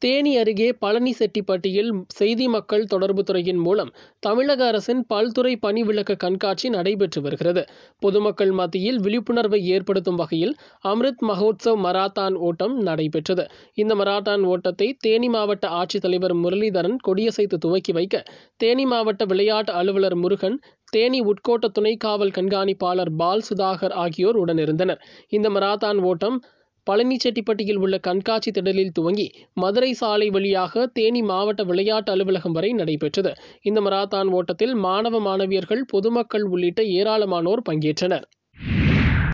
தேனி அருகே பழனி செட்டிப்பட்டியில் செய்தி மக்கள் தொடர்பு துறையின் மூலம் தமிழக அரசின் பல்துறை பணி விளக்க கண்காட்சி நடைபெற்று வருகிறது பொதுமக்கள் மத்தியில் விழிப்புணர்வை ஏற்படுத்தும் வகையில் அம்ரித் மகோத்சவ் மராத்தான் ஓட்டம் நடைபெற்றது இந்த மராத்தான் ஓட்டத்தை தேனி மாவட்ட ஆட்சித்தலைவர் முரளிதரன் கொடியசைத்து துவக்கி வைக்க தேனி மாவட்ட விளையாட்டு அலுவலர் முருகன் தேனி உட்கோட்ட துணை காவல் கண்காணிப்பாளர் பால் சுதாகர் ஆகியோர் உடனிருந்தனர் இந்த மராத்தான் ஓட்டம் பழனிச்செட்டிப்பட்டியில் உள்ள கண்காட்சி திடலில் துவங்கி மதுரை சாலை வழியாக தேனி மாவட்ட விளையாட்டு அலுவலகம் வரை நடைபெற்றது இந்த மராத்தான் ஓட்டத்தில் மாணவ மாணவியர்கள் பொதுமக்கள் உள்ளிட்ட ஏராளமானோர் பங்கேற்றனர்